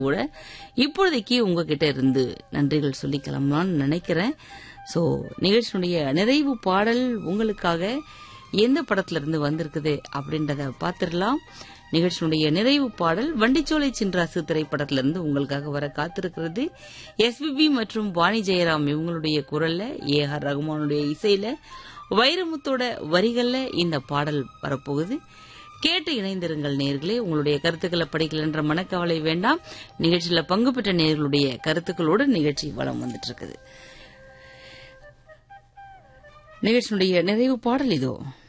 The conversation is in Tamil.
கூட இப்பொழுதைக்கு உங்ககிட்ட இருந்து நன்றிகள் சொல்லிக்கலாம்னு நினைக்கிறேன் சோ நிகழ்ச்சியினுடைய நிறைவு பாடல் உங்களுக்காக எந்த படத்துல இருந்து வந்திருக்குது அப்படின்றத பார்த்துடலாம் நிகழ்ச்சியினுடைய நிறைவு பாடல் வண்டிச்சோலை சின்ராசு திரைப்படத்திலிருந்து உங்களுக்காக வர காத்திருக்கிறது எஸ்பிபி மற்றும் வாணி ஜெயராம் இவங்களுடைய குரல்ல ஏ ஆர் ரகுமானுடைய இசையில வைரமுத்தோட வரிகள்ல இந்த பாடல் வரப்போகுது கேட்டு இணைந்திருங்கள் நேர்களே உங்களுடைய கருத்துக்களை படிக்கல என்ற மனக்கவலை வேண்டாம் நிகழ்ச்சியில பங்கு பெற்ற நேர்களுடைய கருத்துக்களோடு நிகழ்ச்சி வளம் வந்துட்டு இருக்குது நிகழ்ச்சியினுடைய நிறைவு பாடல் இதோ